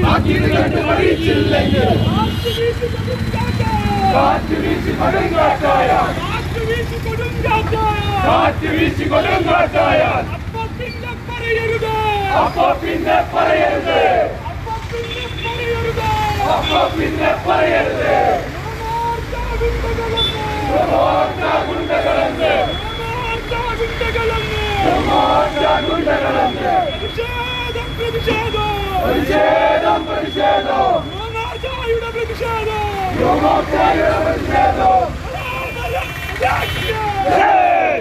താക്കീത് കേട്ട് മടിച്ചില്ലെങ്കിൽ കാറ്റ് വീശി കൊടുങ്കാറ്റായാൽ കാറ്റ് വീശി കൊടുങ്കാറ്റായാൽ അപ്പൊ പിന്നെ പറയരുത് അപ്പൊ പിന്നെ പറയരുത് ഓർത്ത ഗുണ്ടകളെന്ന് ഓർത്ത ഗുണ്ടകളെന്ന് പ്രതിഷേധം പ്രതിഷേധം യുവമോർച്ചയുടെ പ്രതിഷേധം ജയ്!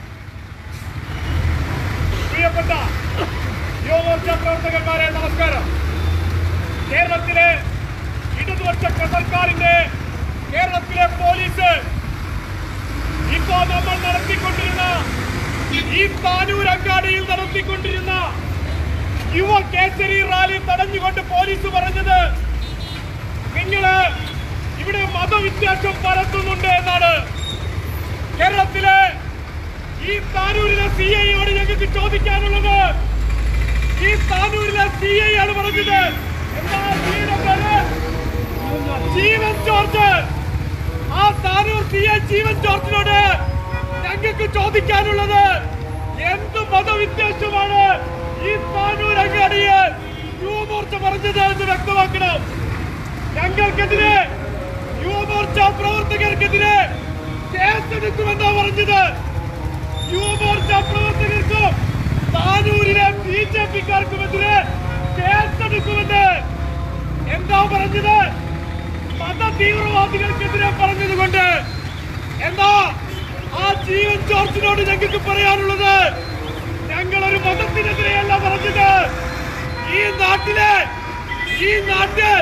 പ്രിയപ്പെട്ട യുവമോർച്ച പ്രവർത്തകന്മാരെ നമസ്കാരം കേരളത്തിലെ ഇടതുപക്ഷ സർക്കാരിന്റെ കേരളത്തിലെ പോലീസ് ഇപ്പോ നമ്മൾ നടത്തിക്കൊണ്ടിരുന്ന ഈ താനൂർ അങ്ങാടിയിൽ നടത്തിക്കൊണ്ടിരുന്ന യുവ കേസരി റാലി തടഞ്ഞുകൊണ്ട് പോലീസ് പറഞ്ഞത് നിങ്ങള് ഇവിടെ മതവിദ്വേഷം പരത്തുന്നുണ്ട് എന്നാണ് കേരളത്തിലെ ഈ താനൂരിലെ സി ഐയോട് ഞങ്ങൾക്ക് ചോദിക്കാനുള്ളത് ഈ താനൂരിലെ സി ഐ ആണ് പറഞ്ഞത് എന്താ സിയുടെ പേര് ജീവൻ ജോർജ് ആ താനൂർ സി ഐ ജീവൻ ജോർജിനോട് ഞങ്ങൾക്ക് ചോദിക്കാനുള്ളത് എന്ത് മതവിദ്വേഷമാണ് ഈ താനൂർ അങ്ങാടിയെ യുവമോർച്ച പറഞ്ഞത് എന്ന് വ്യക്തമാക്കണം ഞങ്ങൾക്കെതിരെ യുവമോർച്ച പ്രവർത്തകർക്കെതിരെ കേസെടുക്കുമെന്നാ പറഞ്ഞത് യുവമോർച്ച പ്രവർത്തകർക്കും താനൂരിലെ ബി ജെ പിക്കാർക്കുമെതിരെ കേസെടുക്കുമെന്ന് എന്താ പറഞ്ഞത് മത തീവ്രവാദികൾക്കെതിരെ പറഞ്ഞതുകൊണ്ട് എന്താ ആ ജീവൻ ജോർജിനോട് ഞങ്ങൾക്ക് പറയാനുള്ളത് ഞങ്ങൾ ഒരു മതത്തിനെതിരെയല്ല പറഞ്ഞത് ഈ നാട്ടിലെ ഈ നാട്ടിൽ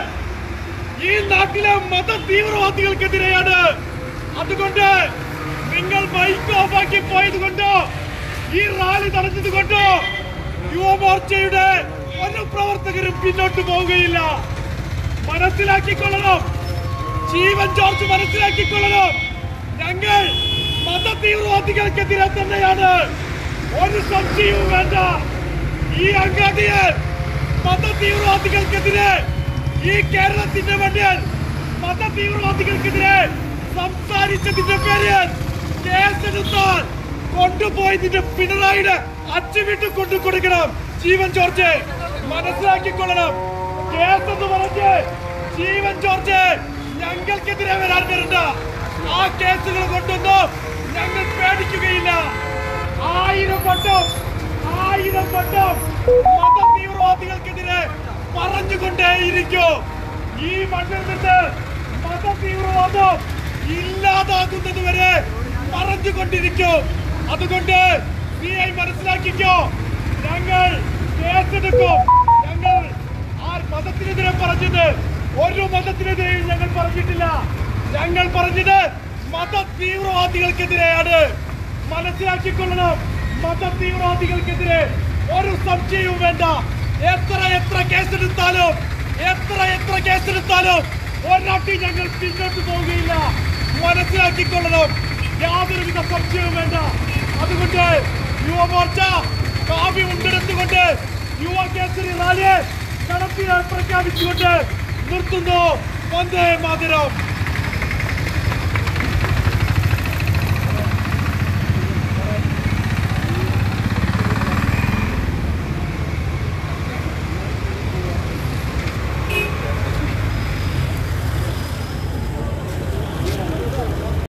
ഈ നാട്ടിലെ മത തീവ്രവാദികൾക്കെതിരെയാണ് അതുകൊണ്ട് നിങ്ങൾ ബൈക്ക് ഓഫാക്കി പോയത് കൊണ്ടോ ഈ റാലി തടഞ്ഞത് കൊണ്ടോ യുവമോർച്ചയുടെ ഒരു പ്രവർത്തകരും പിന്നോട്ട് പോവുകയില്ല മനസ്സിലാക്കിക്കൊള്ളണം ജീവൻ ജോർജ് മനസ്സിലാക്കിക്കൊള്ളണം ഞങ്ങൾ മത തീവ്രവാദികൾക്കെതിരെ തന്നെയാണ് ഒരു സംശയവും വേണ്ട ഈ അങ്ങാടിയെ മത തീവ്രവാദികൾക്കെതിരെ ഈ കേരളത്തിന്റെ മണ്ണിൽ മത തീവ്രവാദികൾക്കെതിരെ സംസാരിച്ചതിന്റെ പേരിൽ കേസെടുത്താൽ കൊണ്ടുപോയതിന്റെ പിണറായിയുടെ അച്ചുവിട്ട് കൊണ്ടു കൊടുക്കണം ജീവൻ ജോർജ് മനസ്സിലാക്കിക്കൊള്ളണം കേസ് എന്ന് പറഞ്ഞ് ജീവൻ ജോർജ് ഞങ്ങൾക്കെതിരെ വരാൻ വരണ്ട ആ കേസുകൾ കൊണ്ടൊന്നും ഞങ്ങൾ പേടിക്കുകയില്ല ആയിരം വട്ടം ആയിരം വട്ടം മത തീവ്രവാദികൾക്കെതിരെ പറഞ്ഞുകൊണ്ടേയിരിക്കും ഈ മണ്ണിൽ നിന്ന് മത തീവ്രവാദം ഇല്ലാതാകുന്നത് വരെ പറഞ്ഞുകൊണ്ടിരിക്കും അതുകൊണ്ട് സി ഐ മനസ്സിലാക്കിക്കോ ഞങ്ങൾ കേസെടുക്കും ഞങ്ങൾ ആ മതത്തിനെതിരെ പറഞ്ഞത് ഒരു മതത്തിനെതിരെയും ഞങ്ങൾ പറഞ്ഞിട്ടില്ല ഞങ്ങൾ പറഞ്ഞത് മത തീവ്രവാദികൾക്കെതിരെയാണ് മനസ്സിലാക്കിക്കൊള്ളണം മത തീവ്രവാദികൾക്കെതിരെ ഒരു സംശയവും വേണ്ട എത്ര എത്ര കേസെടുത്താലും എത്ര എത്ര കേസെടുത്താലും ഒരാട്ടി ഞങ്ങൾ പിന്നോട്ട് പോവുകയില്ല മനസ്സിലാക്കിക്കൊള്ളണം യാതൊരുവിധ സംശയവും വേണ്ട അതുകൊണ്ട് യുവമോർച്ച കാവ്യം ഉണ്ടെടുത്തുകൊണ്ട് യുവ കേസരി റാലിയെ നടത്തി പ്രഖ്യാപിച്ചുകൊണ്ട് നിർത്തുന്നു വന്ദേ മാതരം